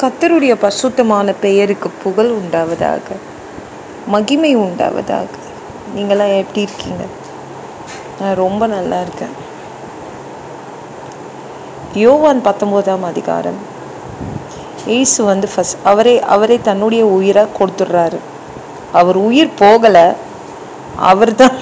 கர்த்தருடைய பரிசுத்தமான பெயருக்கு புகழ் உண்டாவதாக மகிமை உண்டாவதாக நீங்களாம் எப்படி இருக்கீங்க நான் ரொம்ப நல்லா இருக்கேன் யோவான் பத்தொம்போதாம் அதிகாரம் இயேசு வந்து ஃபஸ்ட் அவரே அவரே தன்னுடைய உயிரை கொடுத்துட்றாரு அவர் உயிர் போகலை அவர்தான்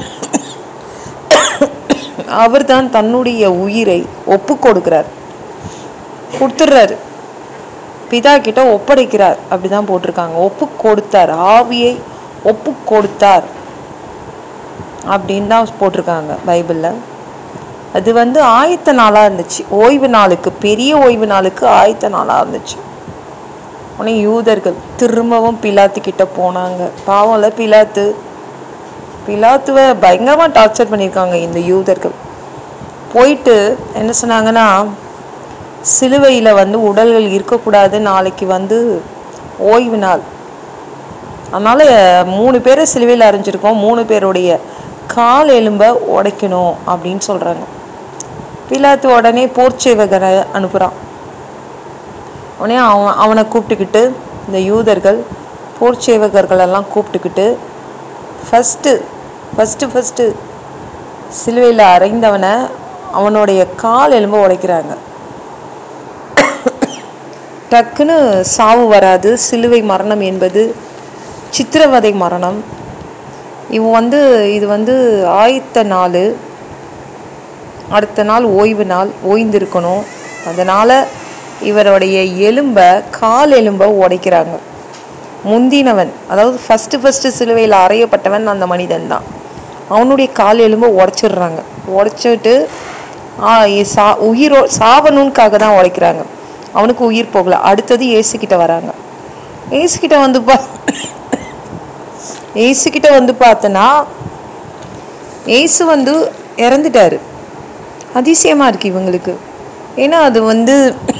அவர்தான் தன்னுடைய உயிரை ஒப்பு கொடுக்கிறார் கொடுத்துட்றாரு பிதா கிட்ட ஒப்படைக்கிறார் அப்படிதான் போட்டிருக்காங்க ஒப்பு கொடுத்தார் ஆவியை ஒப்பு கொடுத்தார் அப்படின்னு தான் போட்டிருக்காங்க பைபிளில் அது வந்து ஆயத்த நாளாக இருந்துச்சு ஓய்வு நாளுக்கு பெரிய ஓய்வு நாளுக்கு ஆயத்த நாளாக இருந்துச்சு உடனே யூதர்கள் திரும்பவும் பிலாத்து கிட்ட போனாங்க பாவம்ல பிலாத்து பிலாத்துவை பயங்கரமாக டார்ச்சர் பண்ணியிருக்காங்க இந்த யூதர்கள் போயிட்டு என்ன சொன்னாங்கன்னா சிலுவையில் வந்து உடல்கள் இருக்கக்கூடாது நாளைக்கு வந்து ஓய்வு நாள் அதனால் மூணு பேரை சிலுவையில் அரைஞ்சிருக்கோம் மூணு பேருடைய கால் எலும்பை உடைக்கணும் அப்படின்னு சொல்கிறாங்க பிலாத்து உடனே போர்ச்சேவகரை அனுப்புகிறான் உடனே அவன் அவனை கூப்பிட்டுக்கிட்டு இந்த யூதர்கள் போர்ச்சேவகர்கள் எல்லாம் கூப்பிட்டுக்கிட்டு ஃபஸ்ட்டு ஃபஸ்ட்டு ஃபஸ்ட்டு சிலுவையில் அரைந்தவனை அவனுடைய கால் எலும்பை உடைக்கிறாங்க டக்குன்னு சாவு வராது சிலுவை மரணம் என்பது சித்திரவதை மரணம் இவன் வந்து இது வந்து ஆயத்த நாள் அடுத்த நாள் ஓய்வு நாள் ஓய்ந்திருக்கணும் அதனால் இவருடைய எலும்பை கால் எலும்பை உடைக்கிறாங்க முந்தினவன் அதாவது ஃபஸ்ட்டு ஃபஸ்ட்டு சிலுவையில் அறையப்பட்டவன் அந்த மனிதன் தான் அவனுடைய கால் எலும்பை உடச்சிடுறாங்க உடச்சிட்டு சா உயிரோ சாவணுன்காக தான் உடைக்கிறாங்க அவனுக்கு உயிர் போகல அடுத்தது ஏசுக்கிட்ட வராங்க ஏசுக்கிட்ட வந்து பா ஏசுக்கிட்ட வந்து பார்த்தனா ஏசு வந்து இறந்துட்டாரு அதிசயமா இருக்கு இவங்களுக்கு ஏன்னா அது வந்து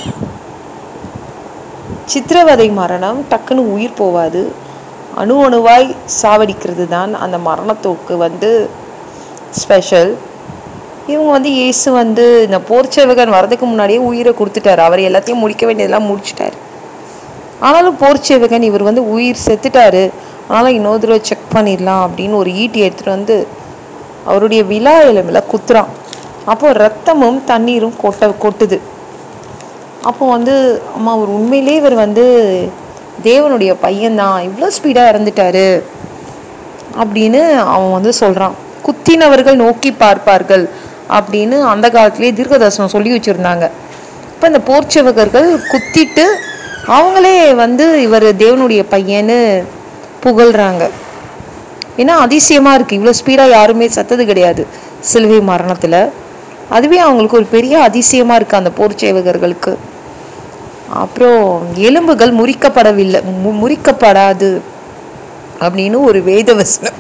சித்திரவதை மரணம் டக்குன்னு உயிர் போவாது அணு அணுவாய் சாவடிக்கிறது தான் அந்த மரணத்துக்கு வந்து ஸ்பெஷல் இவங்க வந்து இயேசு வந்து இந்த போர்ச்சேவகன் வரதுக்கு முன்னாடியே உயிரை கொடுத்துட்டாரு அவர் எல்லாத்தையும் முடிக்க வேண்டியதெல்லாம் முடிச்சிட்டாரு ஆனாலும் போர்ச்சேவகன் இவர் வந்து உயிர் செத்துட்டாரு அதனால் இன்னொரு தடவை செக் பண்ணிடலாம் அப்படின்னு ஒரு ஈட்டி எடுத்துகிட்டு வந்து அவருடைய விழா எலும்பில் குத்துறான் அப்போ ரத்தமும் தண்ணீரும் கொட்ட கொட்டுது அப்போ வந்து அம்மா ஒரு உண்மையிலே இவர் வந்து தேவனுடைய பையன்தான் இவ்வளோ ஸ்பீடாக இறந்துட்டாரு அப்படின்னு அவன் வந்து சொல்கிறான் குத்தினவர்கள் நோக்கி பார்ப்பார்கள் அப்படின்னு அந்த காலத்திலேயே தீர்க்கதர்சனம் சொல்லி வச்சுருந்தாங்க இப்போ இந்த போர்ச்சவகர்கள் குத்திட்டு அவங்களே வந்து இவர் தேவனுடைய பையன்னு புகழ்கிறாங்க ஏன்னா அதிசயமாக இருக்குது இவ்வளோ ஸ்பீடாக யாருமே சத்தது கிடையாது சிலுவை மரணத்தில் அதுவே அவங்களுக்கு ஒரு பெரிய அதிசயமாக இருக்குது அந்த போர்ச்சேவகர்களுக்கு அப்புறம் எலும்புகள் முறிக்கப்படவில்லை மு- முறிக்கப்படாது அப்படின்னு ஒரு வேத வசனம்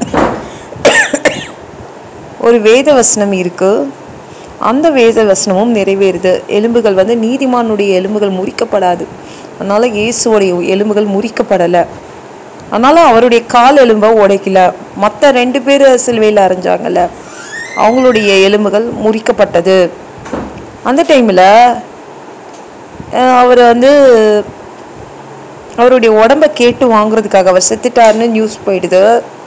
ஒரு வேத வசனம் இருக்கு அந்த வேத வசனமும் நிறைவேறுது எலும்புகள் வந்து நீதிமானுடைய எலும்புகள் முறிக்கப்படாது அதனால இயேசுவோடைய எலும்புகள் முறிக்கப்படலை அதனால அவருடைய கால் எலும்பை உடைக்கல மற்ற ரெண்டு பேர் சிலுவையில் அரைஞ்சாங்கல்ல அவங்களுடைய எலும்புகள் முறிக்கப்பட்டது அந்த டைமில் அவர் வந்து அவருடைய உடம்ப கேட்டு வாங்குறதுக்காக அவர் செத்துட்டாருன்னு நியூஸ் போயிடுது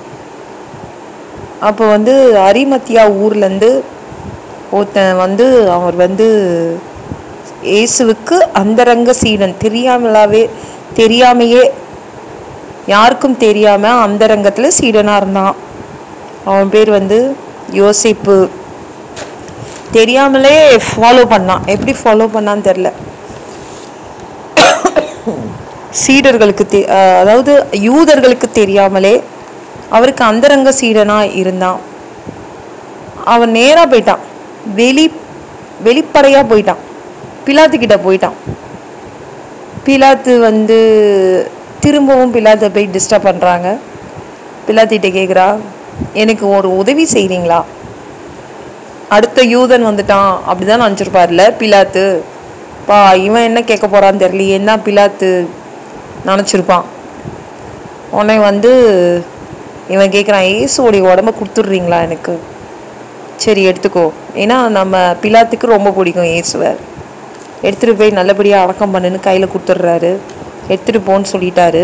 அப்போ வந்து அரிமத்தியா ஊர்லேருந்து ஒருத்தன் வந்து அவர் வந்து இயேசுவுக்கு அந்தரங்க சீடன் தெரியாமலாவே தெரியாமையே யாருக்கும் தெரியாம அந்தரங்கத்துல சீடனா இருந்தான் அவன் பேர் வந்து யோசிப்பு தெரியாமலே ஃபாலோ பண்ணான் எப்படி ஃபாலோ பண்ணான்னு தெரில சீடர்களுக்கு தெ அஹ் அதாவது யூதர்களுக்கு தெரியாமலே அவருக்கு அந்தரங்க சீடனா இருந்தான் அவன் நேரா போயிட்டான் வெளி வெளிப்படையா போயிட்டான் பிலாத்து கிட்ட போயிட்டான் பிலாத்து வந்து திரும்பவும் பிலாத்தை போய் டிஸ்டர்ப் பண்ணுறாங்க பிலாத்திட்ட கேட்குறா எனக்கு ஒரு உதவி செய்கிறீங்களா அடுத்த யூதன் வந்துட்டான் அப்படிதான் நினச்சிருப்பார்ல பிலாத்து பா இவன் என்ன கேட்க போறான்னு தெரியலையே என்ன பிலாத்து நினச்சிருப்பான் உடனே வந்து இவன் கேட்குறான் ஏசுவோடைய உடம்ப கொடுத்துட்றீங்களா எனக்கு சரி எடுத்துக்கோ ஏன்னா நம்ம பிலாத்துக்கு ரொம்ப பிடிக்கும் இயேசுவை எடுத்துகிட்டு போய் நல்லபடியாக அடக்கம் பண்ணுன்னு கையில் கொடுத்துட்றாரு எடுத்துட்டு போன்னு சொல்லிட்டாரு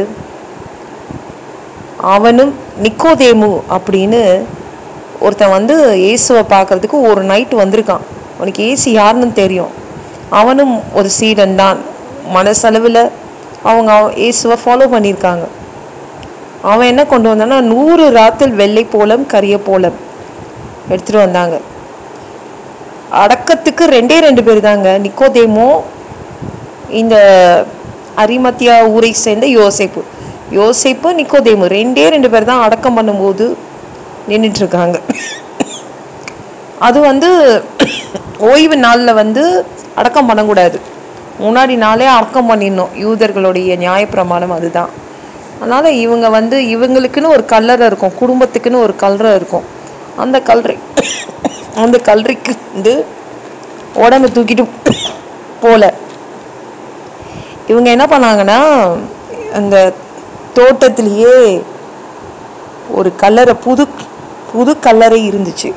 அவனும் நிக்கோதேமு அப்படின்னு ஒருத்தன் வந்து இயேசுவை பார்க்கறதுக்கு ஒரு நைட் வந்திருக்கான் அவனுக்கு இயேசு யாருன்னு தெரியும் அவனும் ஒரு சீடன் தான் மனசளவில் அவங்க அவ- இயேசுவை ஃபாலோ பண்ணியிருக்காங்க அவன் என்ன கொண்டு வந்தான்னா நூறு ராத்தில் வெள்ளை போலம் கரிய போலம் எடுத்துட்டு வந்தாங்க அடக்கத்துக்கு ரெண்டே ரெண்டு பேர் தாங்க நிக்கோதேமோ இந்த அரிமத்தியா ஊரை சேர்ந்த யோசேப்பு யோசேப்பு நிக்கோதேமு ரெண்டே ரெண்டு பேர் தான் அடக்கம் பண்ணும்போது நின்றுட்டு இருக்காங்க அது வந்து ஓய்வு நாளில் வந்து அடக்கம் பண்ணக்கூடாது முன்னாடி நாளே அடக்கம் பண்ணிடணும் யூதர்களுடைய நியாயப்பிரமாணம் அதுதான் அதனால இவங்க வந்து இவங்களுக்குன்னு ஒரு கல்லறை இருக்கும் குடும்பத்துக்குன்னு ஒரு கல்லறை இருக்கும் அந்த கல்லறை அந்த கல்லறைக்கு வந்து உடம்பு தூக்கிட்டு போல இவங்க என்ன பண்ணாங்கன்னா அந்த தோட்டத்திலேயே ஒரு கல்லறை புது புது கல்லறை இருந்துச்சு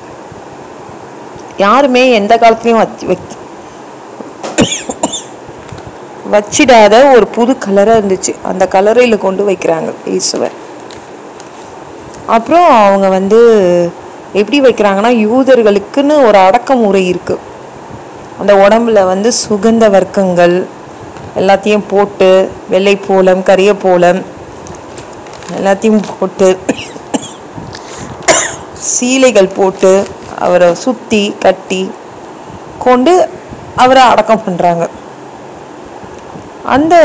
யாருமே எந்த காலத்துலயும் வச்சு வைக்க வச்சிடாத ஒரு புது கலரா இருந்துச்சு அந்த கலரையில கொண்டு வைக்கிறாங்க இயேசுவை அப்புறம் அவங்க வந்து எப்படி வைக்கிறாங்கன்னா யூதர்களுக்குன்னு ஒரு அடக்குமுறை இருக்கு அந்த உடம்புல வந்து சுகந்த வர்க்கங்கள் எல்லாத்தையும் போட்டு வெள்ளை போலம் கரிய போலம் எல்லாத்தையும் போட்டு சீலைகள் போட்டு அவரை சுத்தி கட்டி கொண்டு அவரை அடக்கம் பண்றாங்க அந்த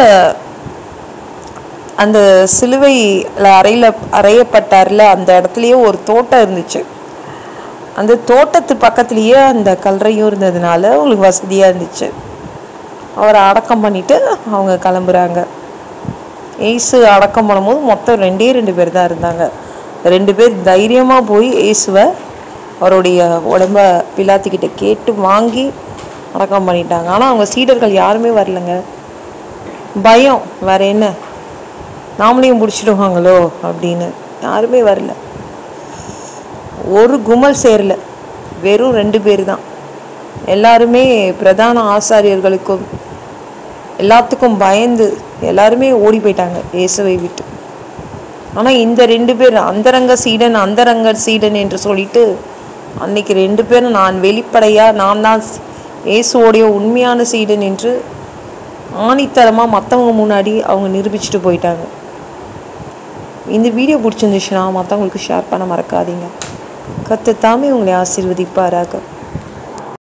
அந்த சிலுவையில் அறையில அறையப்பட்டார்ல அந்த இடத்துலயே ஒரு தோட்டம் இருந்துச்சு அந்த தோட்டத்து பக்கத்துலயே அந்த கல்லறையும் இருந்ததுனால உங்களுக்கு வசதியா இருந்துச்சு அவரை அடக்கம் பண்ணிட்டு அவங்க கிளம்புறாங்க ஏசு அடக்கம் பண்ணும்போது மொத்தம் ரெண்டே ரெண்டு பேர் தான் இருந்தாங்க ரெண்டு பேர் தைரியமா போய் இயேசுவை அவருடைய உடம்ப பிலாத்துக்கிட்ட கேட்டு வாங்கி அடக்கம் பண்ணிட்டாங்க ஆனா அவங்க சீடர்கள் யாருமே வரலங்க பயம் வேற என்ன நாமளையும் பிடிச்சிடுவாங்களோ அப்படின்னு யாருமே வரல ஒரு கும்பல் சேரல வெறும் ரெண்டு பேர் தான் எல்லாருமே பிரதான ஆசாரியர்களுக்கும் எல்லாத்துக்கும் பயந்து எல்லாருமே ஓடி போயிட்டாங்க இயேசுவை விட்டு ஆனா இந்த ரெண்டு பேர் அந்தரங்க சீடன் அந்தரங்க சீடன் என்று சொல்லிட்டு அன்னைக்கு ரெண்டு பேரும் நான் வெளிப்படையா நான் தான் இயேசுவோடைய உண்மையான சீடன் என்று ஆணித்தரமா மத்தவங்க முன்னாடி அவங்க நிரூபிச்சுட்டு போயிட்டாங்க இந்த வீடியோ பிடிச்சிருந்துச்சுன்னா மற்றவங்களுக்கு ஷேர் பண்ண மறக்காதீங்க கத்து தாமே உங்களை ஆசீர்வதிப்பாராக